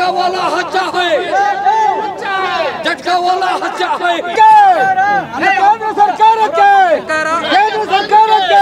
वाला हच्चा है झटका वाला हच्चा है ಕೇಂದ್ರ ಸರ್ಕಾರಕ್ಕೆ ಕೇಂದ್ರ ಸರ್ಕಾರಕ್ಕೆ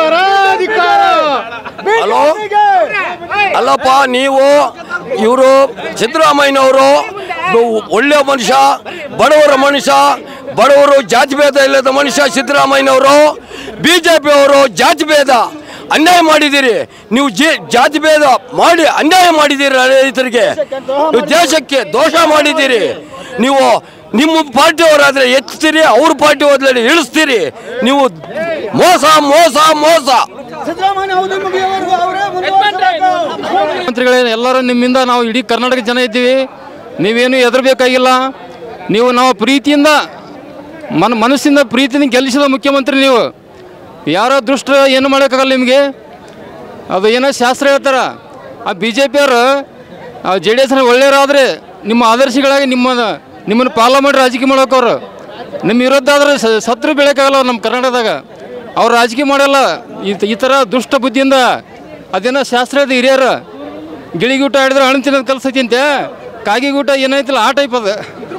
ಹಲೋ ಅಲ್ಲಪ್ಪ ನೀವು ಇವರು ಸಿದ್ದರಾಮಯ್ಯನವರು ಒಳ್ಳೆಯ ಮನುಷ್ಯ ಬಡವರ ಮನುಷ್ಯ ಬಡವರು ಜಾತಿ ಭೇದ ಇಲ್ಲದ ಮನುಷ್ಯ ಸಿದ್ದರಾಮಯ್ಯನವರು ಬಿ ಜೆ ಪಿಯವರು ಜಾತಿ ಭೇದ ಅನ್ಯಾಯ ಮಾಡಿದ್ದೀರಿ ನೀವು ಜಿ- ಜಾತಿ ಭೇದ ಮಾಡಿ ಅನ್ಯಾಯ ಮಾಡಿದ್ದೀರಿ ರೈತರಿಗೆ ನೀವು ದೇಶಕ್ಕೆ ದೋಷ ಮಾಡಿದ್ದೀರಿ ನೀವು ನಿಮ್ಮ ಪಾರ್ಟಿಯವರಾದ್ರೆ ಎತ್ತೀರಿ ಅವ್ರ ಪಾರ್ಟಿ ಹೋದ್ರೆ ಇಳಿಸ್ತೀರಿ ನೀವು ಮೋಸ ಮೋಸ ಮೋಸ ಸಿದ್ದರಾಮಯ್ಯ ಹೌದು ಮುಗಿಯೋವರೆಗೂ ಅವರೇ ಮುಂದುವರಿಸಬೇಕು. ಮಂತ್ರಿಗಳೇ ಎಲ್ಲರೂ ನಿಮ್ಮಿಂದ ನಾವು ಇಡೀ ಕರ್ನಾಟಕ ಜನ ಇದ್ದೀವಿ ನೀವೇನು ಹೆದರಬೇಕಾಗಿಲ್ಲ ನೀವು ನಾವು ಪ್ರೀತಿಯಿಂದ ಮನ ಮನಸ್ಸಿಂದ ಪ್ರೀತಿಯಿಂದ ಗೆಲ್ಲಿಸಿದ ಮುಖ್ಯಮಂತ್ರಿ ನೀವು ಯಾರೋ ದುಷ್ಟರು ಏನು ಮಾಡೋಕ್ಕಾಗಲ್ಲ ನಿಮಗೆ ಅದು ಏನೋ ಶಾಸ್ತ್ರ ಹೇಳ್ತಾರ ಆ ಬಿ ಜೆ ಪಿಯವರು ಜೆ ಡಿ ಎಸ್ನ ಒಳ್ಳೆಯವರಾದರೆ ನಿಮ್ಮ ಆದರ್ಶಗಳಾಗಿ ನಿಮ್ಮ ನಿಮ್ಮನ್ನು ಪಾಲ ಮಾಡಿ ರಾಜಕೀಯ ಮಾಡೋಕವ್ರು ನಿಮ್ಮ ವಿರುದ್ಧ ಆದರೆ ಸತ್ರು ಬೆಳಕಾಗಲ್ಲ ನಮ್ಮ ಕರ್ನಾಟಕದಾಗ ಅವ್ರು ರಾಜಕೀಯ ಮಾಡಲ್ಲ ಈ ತ- ಈ ಥರ ದುಷ್ಟ ಬುದ್ಧಿಯಿಂದ ಅದೇನೋ ಶಾಸ್ತ್ರದ ಹಿರಿಯರು ಗಿಳಿಗೂಟ ಹಿಡಿದ್ರೆ ಹಣ್ಣು ತಿನ್ನೋದು ಕಲ್ಸೈತಿ ಅಂತೆ ಕಾಗಿಗೂಟ ಏನೈತಿಲ್ಲ ಆ ಟೈಪ್ ಅದು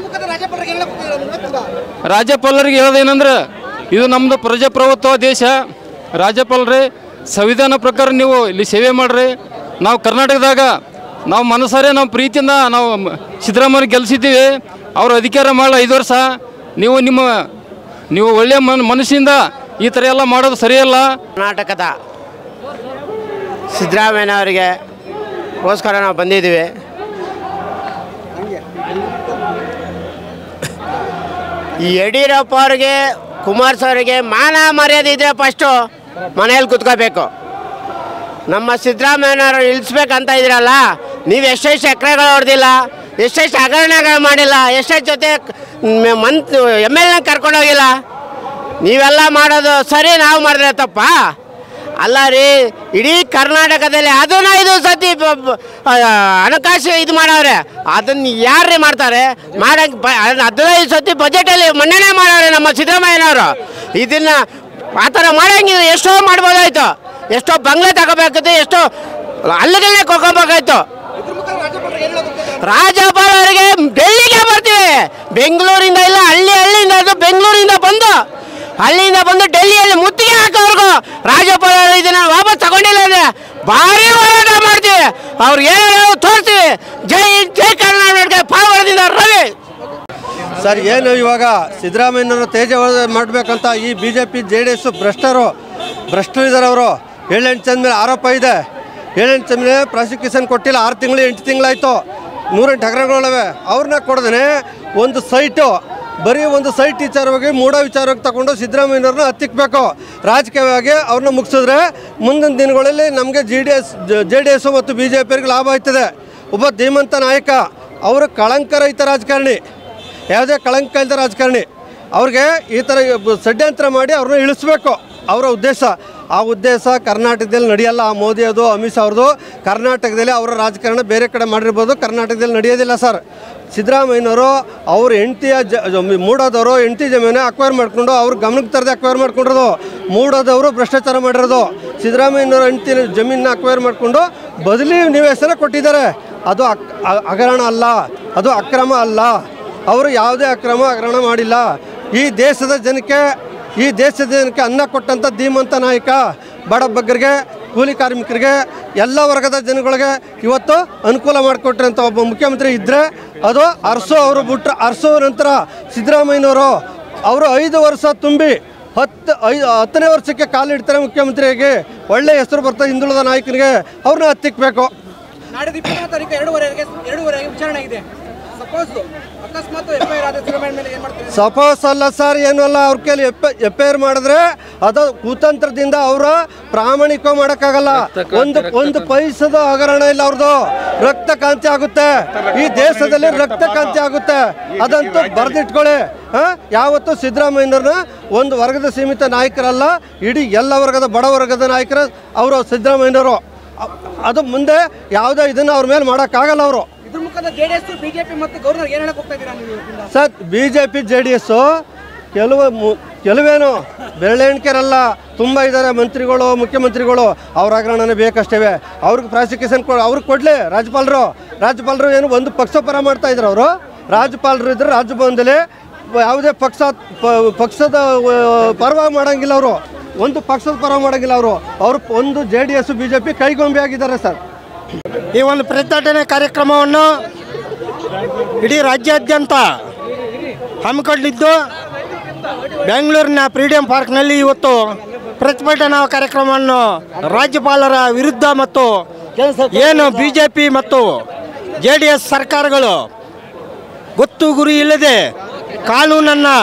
ರಾಜ್ಯಪಾಲರಿಗೆ ಹೇಳೋದೇನಂದ್ರೆ ಇದು ನಮ್ಮದು ಪ್ರಜಾಪ್ರಭುತ್ವ ದೇಶ ರಾಜ್ಯಪಾಲರೇ ಸಂವಿಧಾನ ಪ್ರಕಾರ ನೀವು ಇಲ್ಲಿ ಸೇವೆ ಮಾಡ್ರಿ ನಾವು ಕರ್ನಾಟಕದಾಗ ನಾವು ಮನಸಾರೆ ನಾವು ಪ್ರೀತಿಯಿಂದ ನಾವು ಮ- ಸಿದ್ದರಾಮಯ್ಯ ಗೆಲ್ಸಿದ್ದೀವಿ ಅವರು ಅಧಿಕಾರ ಮಾಡಲ್ಲ ಐದು ವರ್ಷ ನೀವು ನಿಮ್ಮ ನೀವು ಒಳ್ಳೆಯ ಮನ್ ಮನಸ್ಸಿಂದ ಈ ಥರ ಎಲ್ಲ ಮಾಡೋದು ಸರಿಯಲ್ಲ ಕರ್ನಾಟಕದ ಸಿದ್ದರಾಮಯ್ಯನವರಿಗೆ ಗೋಸ್ಕರ ನಾವು ಬಂದಿದ್ದೀವಿ ಈ ಯಡಿಯೂರಪ್ಪ ಅವ್ರಿಗೆ ಕುಮಾರಸ್ವಾಮಿಗೆ ಮಾನ ಮರ್ಯಾದೆ ಇದ್ರೆ ಫಸ್ಟು ಮನೇಲಿ ಕುತ್ಕೋಬೇಕು ನಮ್ಮ ಸಿದ್ದರಾಮಯ್ಯನವರು ಇಳಿಸ್ಬೇಕಂತ ಇದ್ರಲ್ಲ ನೀವು ಎಷ್ಟೆಷ್ಟು ಎಕರೆಗಳು ಹೊಡೆದಿಲ್ಲ ಎಷ್ಟೆಷ್ಟು ಹಗರಣಗಳು ಮಾಡಿಲ್ಲ ಎಷ್ಟೆಷ್ಟು ಜೊತೆ ಮ್- ಮಂತ್ ಎಮ್ ಎಲ್ ನ ಕರ್ಕೊಂಡೋಗಿಲ್ಲ ನೀವೆಲ್ಲ ಮಾಡೋದು ಸರಿ ನಾವು ಮಾಡಿದ್ರೆ ತಪ್ಪ ಅಲ್ಲ ರೀ ಇಡೀ ಕರ್ನಾಟಕದಲ್ಲಿ ಅದನ್ನ ಐದು ಸತಿ ಬ- ಬ- ಆ, ಹಣಕಾಸು ಇದು ಮಾಡವ್ರೆ ಅದನ್ನ ಯಾರೇ ಮಾಡ್ತಾರೆ ಮಾಡಕ್ಕೆ ಬ ಅದನ್ನ ಹದಿನೈದು ಸತಿ ಬಜೆಟಲ್ಲಿ ಮನ್ನಣೆ ಮಾಡವ್ರೆ ನಮ್ಮ ಸಿದ್ದರಾಮಯ್ಯನವರು ಇದನ್ನ ಆ ಥರ ಮಾಡಂಗಿದ್ರೆ ಎಷ್ಟೋ ಮಾಡ್ಬೋದಾಯ್ತು ಎಷ್ಟೋ ಬಂಗ್ಲೆ ತಗೋಬೇಕಾಯ್ತು ಎಷ್ಟೋ ಅಲ್ಲಿಗೆಲ್ಲೇ ಕೊಡ್ಕೋಬೇಕಾಯ್ತು ರಾಜ್ಯಪಾಲರಿಗೆ ಡೆಲ್ಲಿಗೆ ಬರ್ತೀವಿ ಬೆಂಗಳೂರಿಂದ ಇಲ್ಲ ಹಳ್ಳಿ ಹಳ್ಳಿಯಿಂದ ಅದು ಬೆಂಗಳೂರಿಂದ ಬಂದು ಹಳ್ಳಿಯಿಂದ ಬಂದು ಡೆಲ್ಲಿಯಲ್ಲಿ ಮುತ್ತಿಗೆ ಹಾಕೋರ್ಗು ರಾಜ್ಯಪಾಲರು ಇದನ್ನ ವಾಪಸ್ ತಗೊಂಡಿಲ್ಲ ಅಂದ್ರೆ ಭಾರಿ ಹೋರಾಟ ಮಾಡ್ತೀವಿ ಅವ್ರು ಏನೇನೋ ತೋರಿಸ್ತೀವಿ ಜೈ ಜೈ ಕರ್ನಾಟಕ ಪಾವಗಡದಿಂದ ರವಿ ಸರ್ ಏನು ಇವಾಗ ಸಿದ್ದರಾಮಯ್ಯನವರು ತೇಜ ಮಾಡಬೇಕಂತ ಈ B J P J D S ಭ್ರಷ್ಟರು ಭ್ರಷ್ಟರು ಇದ್ದಾರೆ ಅವರು ಏಳೆಂಟು ಜನ ಮೇಲೆ ಆರೋಪ ಇದೆ ಏಳೆಂಟು ಜನ ಮೇಲೆ ಪ್ರಾಸಿಕ್ಯೂಷನ್ ಕೊಟ್ಟಿಲ್ಲ ಆರು ತಿಂಗಳು ಎಂಟು ತಿಂಗಳಾಯಿತು ನೂರೆಂಟು ಹಗರಣಗಳಿವೆ ಅವ್ರನ್ನ ಕೊಡದೇ ಒಂದು ಸೈಟು ಬರೀ ಒಂದು ಸೈಟ್ ವಿಚಾರವಾಗಿ ಮೂಡ ವಿಚಾರವಾಗಿ ತಗೊಂಡು ಸಿದ್ದರಾಮಯ್ಯನವ್ರನ್ನ ಹತ್ತಿಕ್ಬೇಕು ರಾಜಕೀಯವಾಗಿ ಅವ್ರನ್ನ ಮುಗಿಸಿದ್ರೆ ಮುಂದಿನ ದಿನಗಳಲ್ಲಿ ನಮಗೆ G D S J D S ಮತ್ತು ಬಿ ಜೆ ಪಿಯವ್ರಿಗೆ ಲಾಭ ಆಯ್ತದೆ ಒಬ್ಬ ಧೀಮಂತ ನಾಯಕ ಅವರು ಕಳಂಕರಹಿತ ರಾಜಕಾರಣಿ ಯಾವುದೇ ಕಳಂಕ ಇಲ್ಲದ ರಾಜಕಾರಣಿ ಅವ್ರಿಗೆ ಈ ಥರ ಬ- ಷಡ್ಯಂತ್ರ ಮಾಡಿ ಅವ್ರನ್ನ ಇಳಿಸ್ಬೇಕು ಅವರ ಉದ್ದೇಶ ಆ ಉದ್ದೇಶ ಕರ್ನಾಟಕದಲ್ಲಿ ನಡೆಯಲ್ಲ ಆ ಮೋದಿ ಅದು ಅಮಿತ್ ಶಾ ಅವ್ರದ್ದು ಕರ್ನಾಟಕದಲ್ಲಿ ಅವರ ರಾಜಕಾರಣ ಬೇರೆ ಕಡೆ ಮಾಡಿರ್ಬೋದು ಕರ್ನಾಟಕದಲ್ಲಿ ನಡೆಯೋದಿಲ್ಲ ಸರ್ ಸಿದ್ದರಾಮಯ್ಯನವರು ಅವ್ರ ಹೆಂಡತಿಯ ಜ ಜ- ಮೂಡೋದವರು ಹೆಂಡತಿ ಜಮೀನು ಅಕ್ವೈರ್ ಮಾಡ್ಕೊಂಡು ಅವ್ರ ಗಮನಕ್ಕೆ ತರದೆ ಅಕ್ವೈರ್ ಮಾಡ್ಕೊಂಡಿರೋದು ಮೂಡೋದವರು ಭ್ರಷ್ಟಾಚಾರ ಮಾಡಿರೋದು ಸಿದ್ದರಾಮಯ್ಯನವ್ರ ಹೆಂಡತಿ ಜಮೀನನ್ನ ಅಕ್ವೈರ್ ಮಾಡಿಕೊಂಡು ಬದಲಿ ನಿವೇಶನ ಕೊಟ್ಟಿದ್ದಾರೆ ಅದು ಅಕ್ ಅ- ಹಗರಣ ಅಲ್ಲ ಅದು ಅಕ್ರಮ ಅಲ್ಲ ಅವರು ಯಾವುದೇ ಅಕ್ರಮ ಹಗರಣ ಮಾಡಿಲ್ಲ ಈ ದೇಶದ ಜನಕ್ಕೆ ಈ ದೇಶದ ಜನಕ್ಕೆ ಅನ್ನ ಕೊಟ್ಟಂಥ ಧೀಮಂತ ನಾಯಕ ಬಡ ಬಗ್ಗರಿಗೆ ಕೂಲಿ ಕಾರ್ಮಿಕರಿಗೆ ಎಲ್ಲ ವರ್ಗದ ಜನಗಳಿಗೆ ಇವತ್ತು ಅನುಕೂಲ ಮಾಡಿಕೊಟ್ರಂಥ ಒಬ್ಬ ಮುಖ್ಯಮಂತ್ರಿ ಇದ್ದರೆ ಅದು ಅರಸು ಅವರು ಬಿಟ್ರೆ ಅರಸು ನಂತರ ಸಿದ್ದರಾಮಯ್ಯನವರು ಅವರು ಐದು ವರ್ಷ ತುಂಬಿ ಹತ್ತು ಐದು ಹತ್ತನೇ ವರ್ಷಕ್ಕೆ ಕಾಲಿಡ್ತಾರೆ ಮುಖ್ಯಮಂತ್ರಿಗೆ ಒಳ್ಳೆಯ ಹೆಸರು ಬರ್ತದೆ ಹಿಂದುಳಿದ ನಾಯಕನಿಗೆ ಅವ್ರನ್ನ ಹತ್ತಿಕ್ಬೇಕು ನಾಡಿದ್ದು ಇಪ್ಪತ್ತನೇ ತಾರೀಕು ಎರಡೂವರೆಗೆ ಎರಡೂವರೆಗೆ ವಿಚಾರಣೆ ಇದೆ ಸಪೋಸ್ ಅಕಸ್ಮಾತ್ ಎಫ್ ಐ ಆರ್ ಆದ ಸಿದ್ದರಾಮಯ್ಯ ಮೇಲೆ ಏನು ಮಾಡ್ತೀರಿ ಸಪೋಸ್ ಅಲ್ಲ ಸರ್ ಏನು ಅಲ್ಲ ಅವ್ರ ಕೈಲಿ ಎಫ್ ಎಫ್ ಐ ಆರ್ ಮಾಡಿದ್ರೆ ಅದು ಕುತಂತ್ರದಿಂದ ಅವರ ಪ್ರಾಮಾಣಿಕ ಮಾಡೋಕ್ಕಾಗಲ್ಲ ಒಂದು ಒಂದು ಪೈಸದ ಹಗರಣ ಇಲ್ಲ ಅವ್ರದ್ದು ರಕ್ತ ಕಾಂತಿ ಆಗುತ್ತೆ ಈ ದೇಶದಲ್ಲಿ ರಕ್ತ ಕಾಂತಿ ಆಗುತ್ತೆ ಅದಂತೂ ಬರೆದಿಟ್ಕೊಳ್ಳಿ ಹಾ? ಯಾವತ್ತೂ ಸಿದ್ದರಾಮಯ್ಯನವ್ರನ್ನ ಒಂದು ವರ್ಗದ ಸೀಮಿತ ನಾಯಕರಲ್ಲ ಇಡೀ ಎಲ್ಲ ವರ್ಗದ ಬಡ ವರ್ಗದ ನಾಯಕರು ಅವರು ಸಿದ್ದರಾಮಯ್ಯನವರು ಅ- ಅದು ಮುಂದೆ ಯಾವುದೇ ಇದನ್ನು ಅವ್ರ ಮೇಲೆ ಮಾಡೋಕ್ಕಾಗಲ್ಲ ಅವರು ಇದ್ರ ಮುಖಾಂತರ ಜೆ ಡಿ ಎಸ್ ಬಿಜೆಪಿ ಮತ್ತು ಗವರ್ನರ್ ಏನು ಹೇಳಕ್ ಹೋಗ್ತಾ ಇದ್ದೀರಾ ನೀವು ಇದರಿಂದ? Sir B J P J D S ಕೆಲವು ಮು- ಕೆಲವೇನು ಬೆರಳೆಣಿಕೆರಲ್ಲ ತುಂಬ ಇದ್ದಾರೆ ಮಂತ್ರಿಗಳು ಮುಖ್ಯಮಂತ್ರಿಗಳು ಅವ್ರ ಹಗರಣನೇ ಬೇಕಷ್ಟೇ ಅವ್ರಿಗೆ ಪ್ರಾಸಿಕ್ಯೂಷನ್ ಕೊ ಅವ್ರಿಗೆ ಕೊಡಲಿ ರಾಜ್ಯಪಾಲರು ರಾಜ್ಯಪಾಲರು ಏನು ಒಂದು ಪಕ್ಷ ಪರ ಮಾಡ್ತಾ ಇದ್ರು ಅವರು ರಾಜ್ಯಪಾಲರು ಇದ್ರೆ ರಾಜ್ಯಭವನದಲ್ಲಿ ಯಾವುದೇ ಪಕ್ಷ ಪ- ಪಕ್ಷದ ಆ, ಪರವಾಗಿ ಮಾಡಂಗಿಲ್ಲ ಅವರು ಒಂದು ಪಕ್ಷದ ಪರ ಮಾಡಂಗಿಲ್ಲ ಅವರು ಅವರು ಒಂದು J D S B J P ಕೈಗೊಂಬೆ ಆಗಿದ್ದಾರೆ ಸರ್ ಈ ಒಂದು ಪ್ರತಿಭಟನೆ ಕಾರ್ಯಕ್ರಮವನ್ನು ಇಡೀ ರಾಜ್ಯಾದ್ಯಂತ ಹಮ್ಮಿಕೊಂಡಿದ್ದು ಬೆಂಗಳೂರಿನ ಫ್ರೀಡಂ ಪಾರ್ಕ್ನಲ್ಲಿ ಇವತ್ತು ಪ್ರತಿಭಟನಾ ಕಾರ್ಯಕ್ರಮವನ್ನು ರಾಜ್ಯಪಾಲರ ವಿರುದ್ಧ ಮತ್ತು ಏನು ಬಿ ಜೆ ಪಿ ಮತ್ತು ಜೆ ಡಿ ಎಸ್ ಸರ್ಕಾರಗಳು ಗೊತ್ತು ಗುರಿ ಇಲ್ಲದೆ ಕಾನೂನನ್ನು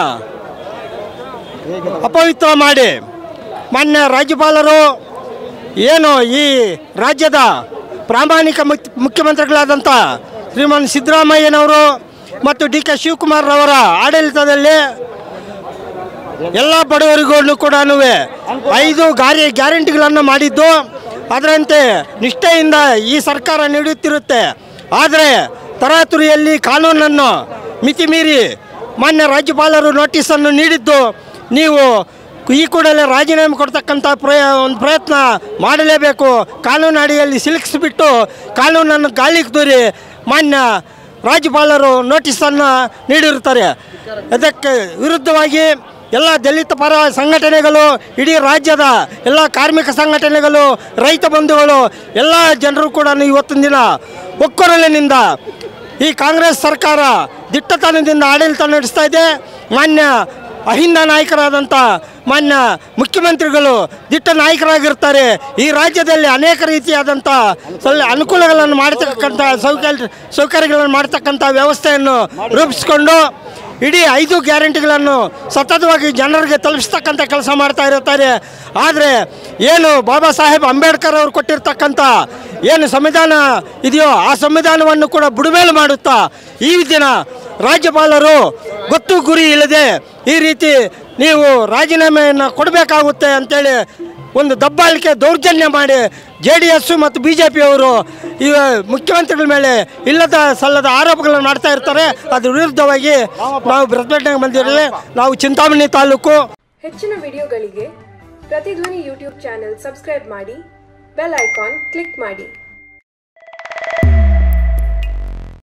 ಅಪವಿತ್ರ ಮಾಡಿ ಮಾನ್ಯ ರಾಜ್ಯಪಾಲರು ಏನು ಈ ರಾಜ್ಯದ ಪ್ರಾಮಾಣಿಕ ಮುಖ್ಯ- ಮುಖ್ಯಮಂತ್ರಿಗಳಾದಂಥ ಶ್ರೀಮಾನ್ ಸಿದ್ದರಾಮಯ್ಯನವರು ಮತ್ತು ಡಿ ಕೆ ಶಿವಕುಮಾರ್ ಅವರ ಆಡಳಿತದಲ್ಲಿ ಎಲ್ಲ ಬಡವರಿಗೂ ಕೂಡ ಐದು ಗಾರಿ ಗ್ಯಾರಂಟಿಗಳನ್ನು ಮಾಡಿದ್ದು ಅದರಂತೆ ನಿಷ್ಠೆಯಿಂದ ಈ ಸರ್ಕಾರ ನೀಡುತ್ತಿರುತ್ತೆ ಆದರೆ ತರಾತುರಿಯಲ್ಲಿ ಕಾನೂನನ್ನು ಮಿತಿ ಮೀರಿ ಮಾನ್ಯ ರಾಜ್ಯಪಾಲರು ನೋಟಿಸನ್ನು ನೀಡಿದ್ದು ನೀವು ಈ ಕೂಡಲೇ ರಾಜೀನಾಮೆ ಕೊಡ್ತಕ್ಕಂಥ ಪ್ರಯ ಒಂದು ಪ್ರಯತ್ನ ಮಾಡಲೇಬೇಕು ಕಾನೂನು ಅಡಿಯಲ್ಲಿ ಸಿಲುಕಿಸಿಬಿಟ್ಟು ಕಾನೂನನ್ನು ಗಾಳಿಗೆ ದೂರಿ ಮಾನ್ಯ ರಾಜ್ಯಪಾಲರು ನೋಟಿಸನ್ನು ನೀಡಿರುತ್ತಾರೆ ಅದಕ್ಕೆ ವಿರುದ್ಧವಾಗಿ ಎಲ್ಲ ದಲಿತ ಪರ ಸಂಘಟನೆಗಳು ಇಡೀ ರಾಜ್ಯದ ಎಲ್ಲ ಕಾರ್ಮಿಕ ಸಂಘಟನೆಗಳು ರೈತ ಬಂಧುಗಳು ಎಲ್ಲ ಜನರು ಕೂಡ ಇವತ್ತಿನ ದಿನ ಒಕ್ಕೊರಲಿನಿಂದ ಈ ಕಾಂಗ್ರೆಸ್ ಸರ್ಕಾರ ದಿಟ್ಟತನದಿಂದ ಆಡಳಿತ ನಡೆಸ್ತಾ ಇದೆ ಮಾನ್ಯ ಅಹಿಂದ ನಾಯಕರಾದಂಥ ಮಾನ್ಯ ಮುಖ್ಯಮಂತ್ರಿಗಳು ದಿಟ್ಟ ನಾಯಕರಾಗಿರ್ತಾರೆ ಈ ರಾಜ್ಯದಲ್ಲಿ ಅನೇಕ ರೀತಿಯಾದಂಥ ಸಲ್ ಅನುಕೂಲಗಳನ್ನು ಮಾಡತಕ್ಕಂಥ ಸೌಕರ್ಯ ಸೌಕರ್ಯಗಳನ್ನು ಮಾಡತಕ್ಕಂಥ ವ್ಯವಸ್ಥೆಯನ್ನು ರೂಪಿಸಿಕೊಂಡು ಇಡೀ ಐದು ಗ್ಯಾರಂಟಿಗಳನ್ನು ಸತತವಾಗಿ ಜನರಿಗೆ ತಲುಪಿಸ್ತಕ್ಕಂಥ ಕೆಲಸ ಮಾಡ್ತಾ ಇರುತ್ತಾರೆ ಆದರೆ ಏನು ಬಾಬಾ ಸಾಹೇಬ್ ಅಂಬೇಡ್ಕರ್ ಅವರು ಕೊಟ್ಟಿರ್ತಕ್ಕಂಥ ಏನು ಸಂವಿಧಾನ ಇದೆಯೋ ಆ ಸಂವಿಧಾನವನ್ನು ಕೂಡ ಬುಡಮೇಲು ಮಾಡುತ್ತಾ ಈ ದಿನ ರಾಜ್ಯಪಾಲರು ಗೊತ್ತು ಗುರಿ ಇಲ್ಲದೆ ಈ ರೀತಿ ನೀವು ರಾಜೀನಾಮೆಯನ್ನು ಕೊಡಬೇಕಾಗುತ್ತೆ ಅಂತೇಳಿ ಒಂದು ದಬ್ಬಾಳಿಕೆ ದೌರ್ಜನ್ಯ ಮಾಡಿ ಜೆ ಡಿ ಎಸ್ ಮತ್ತು ಬಿ ಜೆ ಪಿಯವರು ಈ ಮುಖ್ಯಮಂತ್ರಿಗಳ ಮೇಲೆ ಇಲ್ಲದ ಸಲ್ಲದ ಆರೋಪಗಳನ್ನು ಮಾಡ್ತಾ ಇರ್ತಾರೆ ಅದ್ರ ವಿರುದ್ಧವಾಗಿ ನಾವು ಪ್ರತಿಭಟನೆಗೆ ಬಂದಿರಲಿ ನಾವು ಚಿಂತಾಮಣಿ ತಾಲೂಕು ಹೆಚ್ಚಿನ ವಿಡಿಯೋಗಳಿಗೆ ಪ್ರತಿಧ್ವನಿ ಯೂಟ್ಯೂಬ್ ಚಾನೆಲ್ ಸಬ್ಸ್ಕ್ರೈಬ್ ಮಾಡಿ ಬೆಲ್ ಐಕಾನ್ ಕ್ಲಿಕ್ ಮಾಡಿ